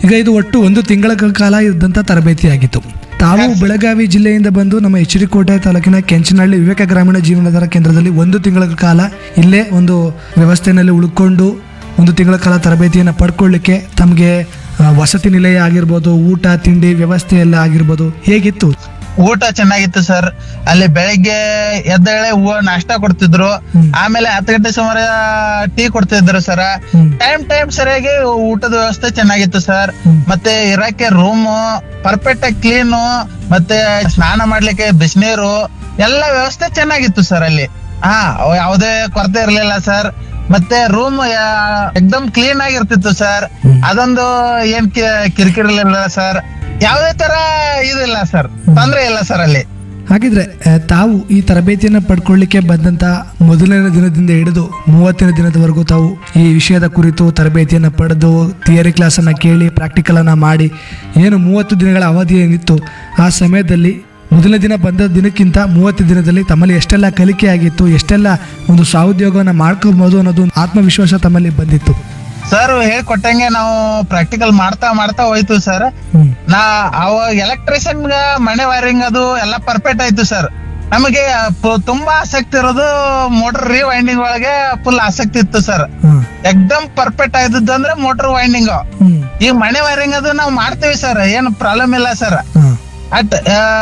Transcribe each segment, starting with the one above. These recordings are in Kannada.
ಈಗ ಇದು ಒಟ್ಟು ಒಂದು ತಿಂಗಳ ಕಾಲ ಇದ್ದಂಥ ತರಬೇತಿಯಾಗಿತ್ತು ತಾವು ಬೆಳಗಾವಿ ಜಿಲ್ಲೆಯಿಂದ ಬಂದು ನಮ್ಮ ಎಚ್ ಡಿ ಕೋಟೆ ತಾಲೂಕಿನ ಕೆಂಚನಹಳ್ಳಿ ವಿವೇಕ ಗ್ರಾಮೀಣ ಜೀವನಾಧಾರ ಕೇಂದ್ರದಲ್ಲಿ ಒಂದು ತಿಂಗಳ ಕಾಲ ಇಲ್ಲೇ ಒಂದು ವ್ಯವಸ್ಥೆಯಲ್ಲಿ ಉಳ್ಕೊಂಡು ಒಂದು ತಿಂಗಳ ಕಾಲ ತರಬೇತಿಯನ್ನು ಪಡ್ಕೊಳ್ಳಿಕ್ಕೆ ತಮಗೆ ಆ, ವಸತಿ ನಿಲಯ ಆಗಿರ್ಬೋದು ಊಟ ತಿಂಡಿ ವ್ಯವಸ್ಥೆ ಎಲ್ಲ ಆಗಿರ್ಬೋದು ಹೇಗಿತ್ತು ಊಟ ಚೆನ್ನಾಗಿತ್ತು ಸರ್ ಅಲ್ಲಿ ಬೆಳಿಗ್ಗೆ ಎದ್ದೇಳೆ ಹೂವ ನಾಷ್ಟ ಕೊಡ್ತಿದ್ರು ಆಮೇಲೆ ಹತ್ತು ಗಂಟೆ ಸುಮಾರು ಟೀ ಕೊಡ್ತಿದ್ರು ಸರ್ ಹ್ಮ್. ಟೈಮ್ ಟೈಮ್ ಸರಿಯಾಗಿ ಊಟದ ವ್ಯವಸ್ಥೆ ಚೆನ್ನಾಗಿತ್ತು ಸರ್ ಮತ್ತೆ ಇರಕ್ಕೆ ರೂಮ್ ಪರ್ಫೆಕ್ಟ್ ಆಗಿ ಕ್ಲೀನು ಮತ್ತೆ ಸ್ನಾನ ಮಾಡ್ಲಿಕ್ಕೆ ಬಿಸಿನೀರು ಎಲ್ಲ ವ್ಯವಸ್ಥೆ ಚೆನ್ನಾಗಿತ್ತು ಸರ್ ಅಲ್ಲಿ ಹಾ ಅವ್ ಯಾವುದೇ ಕೊರತೆ ಇರ್ಲಿಲ್ಲ ಸರ್ ಮತ್ತೆ ರೂಮ್ ಎಕ್ದಮ್ ಕ್ಲೀನ್ ಆಗಿರ್ತಿತ್ತು ಸರ್ ಅದೊಂದು ಏನ್ ಕಿ- ಕಿರಿಕಿರಿ ಇರ್ಲಿಲ್ಲ ಸರ್ ಯಾವುದೇ ತರ ಇದಿಲ್ಲ ಸರ್ ತೊಂದ್ರೆ ಇಲ್ಲ ಸರ್ ಅಲ್ಲಿ ಹಾಗಿದ್ರೆ ಆ, ತಾವು ಈ ತರಬೇತಿಯನ್ನು ಪಡ್ಕೊಳ್ಳಿಕ್ಕೆ ಬಂದಂತ ಮೊದಲನೇ ದಿನದಿಂದ ಹಿಡಿದು ಮೂವತ್ತನೇ ದಿನದವರೆಗೂ ತಾವು ಈ ವಿಷಯದ ಕುರಿತು ತರಬೇತಿಯನ್ನು ಪಡೆದು ಥಿಯರಿ ಕ್ಲಾಸನ್ನು ಕೇಳಿ ಪ್ರಾಕ್ಟಿಕಲ್ ಅನ್ನ ಮಾಡಿ ಏನು ಮೂವತ್ತು ದಿನಗಳ ಅವಧಿ ಏನಿತ್ತು ಆ ಸಮಯದಲ್ಲಿ ಮೊದಲನೇ ದಿನ ಬಂದ ದಿನಕ್ಕಿಂತ ಮೂವತ್ತು ದಿನದಲ್ಲಿ ತಮ್ಮಲ್ಲಿ ಎಷ್ಟೆಲ್ಲ ಕಲಿಕೆ ಆಗಿತ್ತು ಎಷ್ಟೆಲ್ಲ ಒಂದು ಸ್ವಾಉದ್ಯೋಗವನ್ನು ಮಾಡ್ಕೊಬೋದು ಅನ್ನೋದು ಒಂದು ಆತ್ಮವಿಶ್ವಾಸ ತಮ್ಮಲ್ಲಿ ಬಂದಿತ್ತು ಸರ್ ಹೇಳ್ಕೊಟ್ಟಂಗೆ ನಾವು ಪ್ರಾಕ್ಟಿಕಲ್ ಮಾಡ್ತಾ ಮಾಡ್ತಾ ಹೋಯ್ತು ಸರ್ ಹ್ಮ್. ನಾ ಅವಾಗ ಎಲೆಕ್ಟ್ರಿಷಿಯನ್ ಮನೆ ವೈರಿಂಗ್ ಅದು ಎಲ್ಲ ಪರ್ಫೆಕ್ಟ್ ಆಯ್ತು ಸರ್ ನಮಗೆ ಪ- ತುಂಬಾ ಆಸಕ್ತಿ ಇರೋದು ಮೋಟರ್ ರೀವೈಂಡಿಂಗ್ ಒಳಗೆ ಫುಲ್ ಆಸಕ್ತಿ ಇತ್ತು ಸರ್ ಹ್ಮ್. ಎಕ್ದಮ್ ಪರ್ಫೆಕ್ಟ್ ಆಯ್ತದ್ದು ಅಂದ್ರೆ ಮೋಟರ್ ವೈಂಡಿಂಗ್ ಹ್ಮ್. ಈಗ ಮನೆ ವೈರಿಂಗ್ ಅದು ನಾವು ಮಾಡ್ತೀವಿ ಸರ್ ಏನು ಪ್ರಾಬ್ಲಮ್ ಇಲ್ಲ ಸರ್ ಹ್ಮ್. ಅಟ್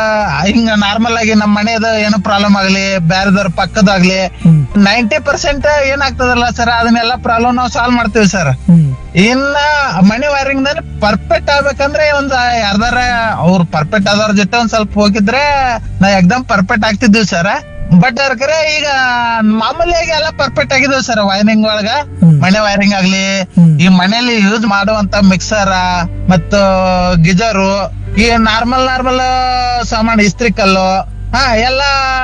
ಹಿಂಗ ನಾರ್ಮಲ್ ಆಗಿ ನಮ್ಮ ಮನೆಯದು ಏನೋ ಪ್ರಾಬ್ಲಮ್ ಆಗ್ಲಿ ಬೇರೆದವ್ರ ಪಕ್ಕದಾಗ್ಲಿ ಹ್ಮ್. ನೈಂಟಿ ಪರ್ಸೆಂಟ್ ಏನಾಗ್ತದಲ್ಲ ಸರ್ ಅದನ್ನೆಲ್ಲ ಪ್ರಾಬ್ಲಮ್ ನಾವು ಸಾಲ್ವ್ ಮಾಡ್ತೀವಿ ಸರ್ ಹ್ಮ್. ಇನ್ನ ಮನಿ ವೈರಿಂಗ್ ದಲ್ಲಿ ಪರ್ಫೆಕ್ಟ್ ಆಗ್ಬೇಕಂದ್ರೆ ಒಂದ್ ಯಾರ್ದಾರ ಅವ್ರು ಪರ್ಫೆಕ್ಟ್ ಆದವ್ರ ಜೊತೆ ಒಂದ್ ಸ್ವಲ್ಪ ಹೋಗಿದ್ರೆ ನಾ ಎಕ್ದಮ್ ಪರ್ಫೆಕ್ಟ್ ಆಗ್ತಿದ್ವಿ ಸರ್ ಬಟ್ ಕರೆ ಈಗ ಮಾಮೂಲಿಯಾಗಿ ಎಲ್ಲ ಪರ್ಫೆಕ್ಟ್ ಆಗಿದ್ವಿ ಸರ್ ವೈರಿಂಗ್ ಒಳಗ ಹ್ಮ್. ಮನೆ ವೈರಿಂಗ್ ಆಗ್ಲಿ ಹ್ಮ್. ಈ ಮನೆಯಲ್ಲಿ ಯೂಸ್ ಮಾಡುವಂತ ಮಿಕ್ಸರ್ ಮತ್ತು ಗಿಜರು ಈ ನಾರ್ಮಲ್ ನಾರ್ಮಲ್ ಸಾಮಾನು ಇಸ್ತ್ರಿ ಕಲ್ಲು ಹಾ ಎಲ್ಲ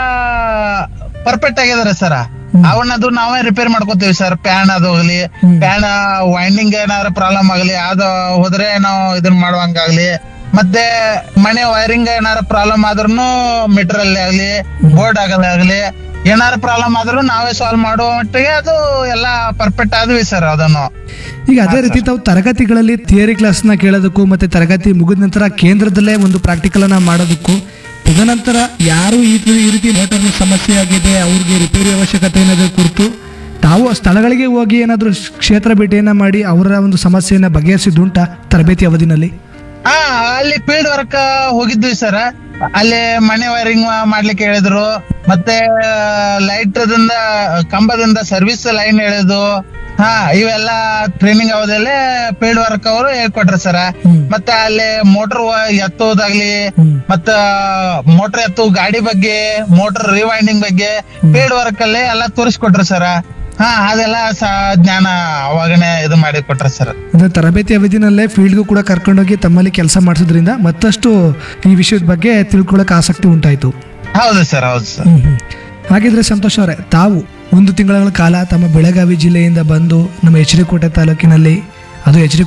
ಪರ್ಫೆಕ್ಟ್ ಆಗಿದಾರೆ ಸರ್ ಅವನ್ನದು ನಾವೇ ರಿಪೇರ್ ಮಾಡ್ಕೋತೀವಿ ಸರ್ ಪ್ಯಾನ್ ಅದು ಹೋಗ್ಲಿ ಪ್ಯಾನ್ ವೈಂಡಿಂಗ್ ಏನಾದ್ರು ಪ್ರಾಬ್ಲಮ್ ಆಗಲಿ ಅದು ಹೋದ್ರೆ ನಾವು ಇದನ್ನ ಮಾಡುವಂಗಾಗ್ಲಿ ಮತ್ತೆ ಮನೆ ವೈರಿಂಗ್ ಏನಾರ ಪ್ರಾಬ್ಲಮ್ ಆದ್ರೂ ಮೀಟರ್ ಅಲ್ಲಿ ಆಗ್ಲಿ ಬೋರ್ಡ್ ಆಗಲ್ಲ ಆಗ್ಲಿ ಏನಾರ ಪ್ರಾಬ್ಲಮ್ ಆದ್ರೂ ನಾವೇ ಸಾಲ್ವ್ ಮಾಡುವ ಮಟ್ಟಿಗೆ ಅದು ಎಲ್ಲ ಪರ್ಫೆಕ್ಟ್ ಆದ್ವಿ ಸರ್ ಅದನ್ನು ಈಗ ಅದೇ ರೀತಿ ತಾವು ತರಗತಿಗಳಲ್ಲಿ ಥಿಯರಿ ಕ್ಲಾಸ್ನ ಕೇಳೋದಕ್ಕೂ ಮತ್ತೆ ತರಗತಿ ಮುಗಿದ ನಂತರ ಕೇಂದ್ರದಲ್ಲೇ ಒಂದು ಪ್ರಾಕ್ಟಿಕಲ್ ಅನ್ನ ಮಾಡೋದಕ್ಕೂ ತದನಂತರ ಯಾರು ಈ ತಿ- ಈ ರೀತಿ ಮೋಟಾರ್ ಸಮಸ್ಯೆ ಆಗಿದೆ ಅವ್ರಿಗೆ ರಿಪೇರಿ ಅವಶ್ಯಕತೆ ಏನಾದರೂ ಕುರಿತು ತಾವು ಆ ಸ್ಥಳಗಳಿಗೆ ಹೋಗಿ ಏನಾದರೂ ಕ್ಷೇತ್ರ ಭೇಟಿಯನ್ನ ಮಾಡಿ ಅವರ ಒಂದು ಸಮಸ್ಯೆಯನ್ನ ಬಗೆಹರಿಸಿದ್ದುಂಟ ತರಬೇತಿ ಅವಧಿನಲ್ಲಿ ಹಾ ಅಲ್ಲಿ ಫೀಲ್ಡ್ ವರ್ಕ್ ಹೋಗಿದ್ವಿ ಸರ್ ಅಲ್ಲಿ ಮನೆ ವೈರಿಂಗ್ ಮಾಡ್ಲಿಕ್ಕೆ ಹೇಳಿದ್ರು ಮತ್ತೆ ಲೈಟ್ ದಿಂದ ಕಂಬದಿಂದ ಸರ್ವಿಸ್ ಲೈನ್ ಹೇಳಿದ್ರು ಹಾ ಇವೆಲ್ಲ ಟ್ರೈನಿಂಗ್ ಅವಧಿಯಲ್ಲೇ ಫೀಲ್ಡ್ ವರ್ಕ್ ಅವರು ಹೇಳ್ಕೊಟ್ರು ಸರ್ ಮತ್ತೆ ಅಲ್ಲಿ ಮೋಟರ್ ಎತ್ತೋದಾಗ್ಲಿ ಮತ್ತ ಮೋಟರ್ ಎತ್ತು ಗಾಡಿ ಬಗ್ಗೆ ಮೋಟರ್ ರಿವೈಂಡಿಂಗ್ ಬಗ್ಗೆ ಫೀಲ್ಡ್ ವರ್ಕ್ ಅಲ್ಲಿ ಎಲ್ಲ ತೋರಿಸ್ಕೊಟ್ರು ಸರ್ ಹಾ ಅದೆಲ್ಲ ಸ- ಜ್ಞಾನ ಅವಾಗನೇ ಇದು ಮಾಡಿ ಕೊಟ್ರ ಸರ್ ಅಂದ್ರೆ ತರಬೇತಿ ಅವಧಿನಲ್ಲೇ ಫೀಲ್ಡ್ಗೂ ಕೂಡ ಕರ್ಕೊಂಡೋಗಿ ತಮ್ಮಲ್ಲಿ ಕೆಲಸ ಮಾಡಿಸೋದ್ರಿಂದ ಮತ್ತಷ್ಟು ಈ ವಿಷಯದ ಬಗ್ಗೆ ತಿಳ್ಕೊಳ್ಳೋಕೆ ಆಸಕ್ತಿ ಉಂಟಾಯಿತು ಹೌದು ಸರ್ ಹೌದು ಸರ್ ಹ್ಮ್ ಹ್ಮ್. ಹಾಗಿದ್ರೆ ಸಂತೋಷ್ ಅವರೇ ತಾವು ಒಂದು ತಿಂಗಳ ಕಾಲ ತಮ್ಮ ಬೆಳಗಾವಿ ಜಿಲ್ಲೆಯಿಂದ ಬಂದು ನಮ್ಮ ಎಚ್ ಡಿ ಕೋಟೆ ತಾಲೂಕಿನಲ್ಲಿ ಅದು ಎಚ್ ಡಿ